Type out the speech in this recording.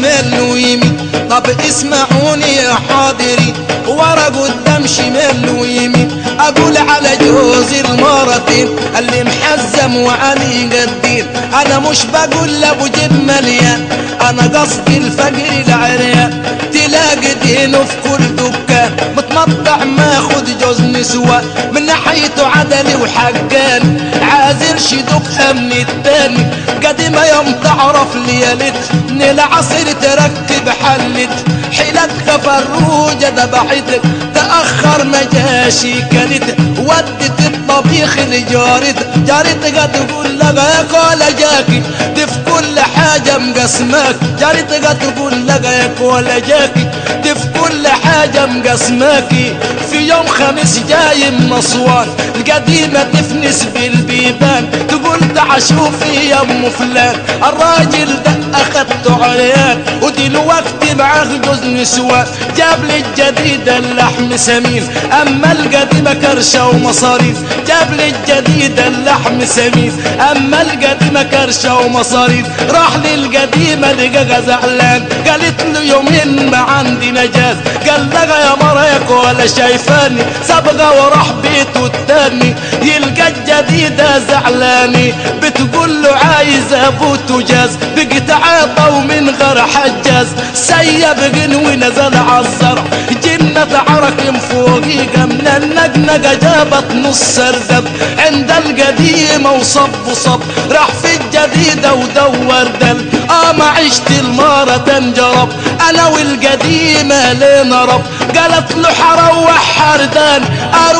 شمال ويمين طب اسمعوني يا حاضرين ورا قدام شمال ويمين اقول على جوز المرتين اللي محزم وعلي قدين انا مش بقول لابو جيب مليان انا قصدي الفقر العريان تلاقي دينه في كل دكان متمطع ماخد جوز نسوان من ناحيته عدلي وحقان عازر شدوك من التاني قديمة يوم تعرف ليالت من العصر تركب حلت حيلتك فروجة دبحتك تأخر ما جاشي كانت ودت الطبيخ لجارتك جارتك تقول لك يا كولا جاكي دي في كل حاجة مقسماك جارتك تقول لك يا كولا جاكي دي في كل حاجة مقسماكي في يوم خميس جاي من أسوان القديمة تفنس بالبيبان تقول تعا شوفي يا ام فلان الراجل ده اخدته عيان ودلوقتي معاه جوز نسوان جاب لي الجديد اللحم سمين اما القديمة كرشة ومصاريف جاب لي الجديد اللحم سمين اما القديمة كرشة ومصاريف راح للقديمة لقاها زعلان قالت له يومين ما عندي نجاز قال لها يا مريك ولا شايفاني سابقة وراح بيته التاني يلقى الجديدة زعلاني بتقول له عايز ابو تجاز بقيت عاطى ومن غير حجاز سيب غنوي نزل عالزرع جنة عرك فوقيقة من النقنقة جابت نص ردب عند القديمة وصب وصب راح في الجديدة ودور دل اه ما عشت المارة تنجرب انا والقديمة لين رب قالت له حروح حردان